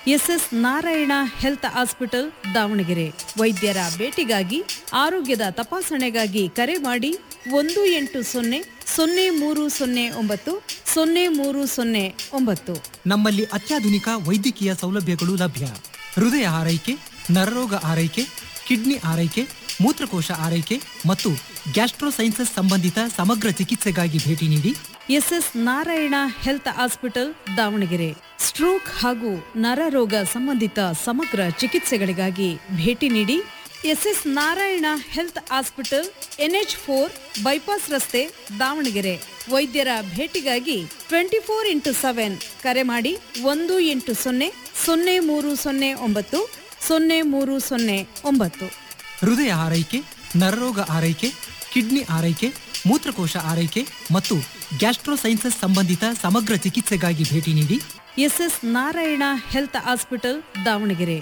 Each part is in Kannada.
S S Narayana health hospital Davanagere ವೈದ್ಯರ ಭೇಟಿಗಾಗಿ ಆರೋಗ್ಯದ ತಪಾಸಣೆಗಾಗಿ ಕರೆ ಮಾಡಿ ಒಂದು ಎಂಟು ಸೊನ್ನೆ ಸೊನ್ನೆ ಮೂರು ಸೊನ್ನೆ ಒಂಬತ್ತು ಸೊನ್ನೆ ಮೂರು ಸೊನ್ನೆ ಒಂಬತ್ತು ನಮ್ಮಲ್ಲಿ ಅತ್ಯಾಧುನಿಕ ವೈದ್ಯಕೀಯ ಸೌಲಭ್ಯಗಳು ಲಭ್ಯ ಹೃದಯ ಆರೈಕೆ ನರರೋಗ ಆರೈಕೆ ಕಿಡ್ನಿ ಆರೈಕೆ ಮೂತ್ರಕೋಶ ಆರೈಕೆ ಮತ್ತು ಗ್ಯಾಸ್ಟ್ರೋಸೈನ್ಸಸ್ ಸಂಬಂಧಿತ ಸಮಗ್ರ ಚಿಕಿತ್ಸೆಗಾಗಿ ಭೇಟಿ ನೀಡಿ SS Narayana health hospital Davanagere stroke ಹಾಗೂ ನರರೋಗ ಸಂಬಂಧಿತ ಸಮಗ್ರ ಚಿಕಿತ್ಸೆಗಳಿಗಾಗಿ ಭೇಟಿ ನೀಡಿ SS Narayana health hospital NH four bypass ರಸ್ತೆ ದಾವಣಗೆರೆ ವೈದ್ಯರ ಭೇಟಿಗಾಗಿ ಟ್ವೆಂಟಿ ಫೋರ್ ಇಂಟು ಸೆವೆನ್ ಕರೆ ಮಾಡಿ ಒಂದು ಎಂಟು ಸೊನ್ನೆ ಸೊನ್ನೆ ಮೂರು ಸೊನ್ನೆ ಒಂಬತ್ತು ಸೊನ್ನೆ ಮೂರು ಸೊನ್ನೆ ಒಂಬತ್ತು ಹೃದಯ ಆರೈಕೆ ನರರೋಗ ಆರೈಕೆ ಕಿಡ್ನಿ ಆರೈಕೆ ಮೂತ್ರಕೋಶ ಆರೈಕೆ ಮತ್ತು ಗ್ಯಾಸ್ಟ್ರೋಸೈನ್ಸಸ್ ಸಂಬಂಧಿತ ಸಮಗ್ರ ಚಿಕಿತ್ಸೆಗಾಗಿ ಭೇಟಿ ನೀಡಿ SS Narayana health hospital Davanagere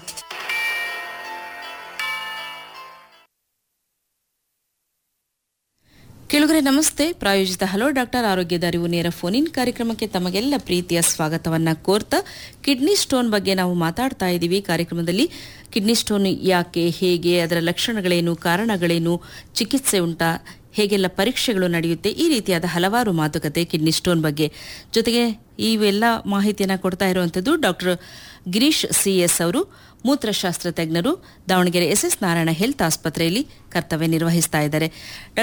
ಕೆಳಗರೆ ನಮಸ್ತೆ ಪ್ರಾಯೋಜಿತ ಹಲೋ ಡಾಕ್ಟರ್ ಆರೋಗ್ಯದ ಅರಿವು ನೇರ ಫೋನ್ ಇನ್ ಕಾರ್ಯಕ್ರಮಕ್ಕೆ ತಮಗೆಲ್ಲ ಪ್ರೀತಿಯ ಸ್ವಾಗತವನ್ನ ಕೋರ್ತಾ ಕಿಡ್ನಿ ಸ್ಟೋನ್ ಬಗ್ಗೆ ನಾವು ಮಾತಾಡ್ತಾ ಇದ್ದೀವಿ ಕಾರ್ಯಕ್ರಮದಲ್ಲಿ ಕಿಡ್ನಿ ಸ್ಟೋನ್ ಯಾಕೆ ಹೇಗೆ ಅದರ ಲಕ್ಷಣಗಳೇನು ಕಾರಣಗಳೇನು ಚಿಕಿತ್ಸೆ ಉಂಟಾ ಹೇಗೆಲ್ಲ ಪರೀಕ್ಷೆಗಳು ನಡೆಯುತ್ತೆ ಈ ರೀತಿಯಾದ ಹಲವಾರು ಮಾತುಕತೆ ಕಿಡ್ನಿ ಸ್ಟೋನ್ ಬಗ್ಗೆ ಜೊತೆಗೆ ಇವೆಲ್ಲ ಮಾಹಿತಿಯನ್ನು ಕೊಡ್ತಾ ಇರುವಂಥದ್ದು ಡಾಕ್ಟರ್ ಗಿರೀಶ್ ಸಿಎಸ್ ಅವರು ಮೂತ್ರಶಾಸ್ತ್ರ ತಜ್ಞರು ದಾವಣಗೆರೆ ಎಸ್ಎಸ್ ನಾರಾಯಣ ಹೆಲ್ತ್ ಆಸ್ಪತ್ರೆಯಲ್ಲಿ ಕರ್ತವ್ಯ ನಿರ್ವಹಿಸ್ತಾ ಇದ್ದಾರೆ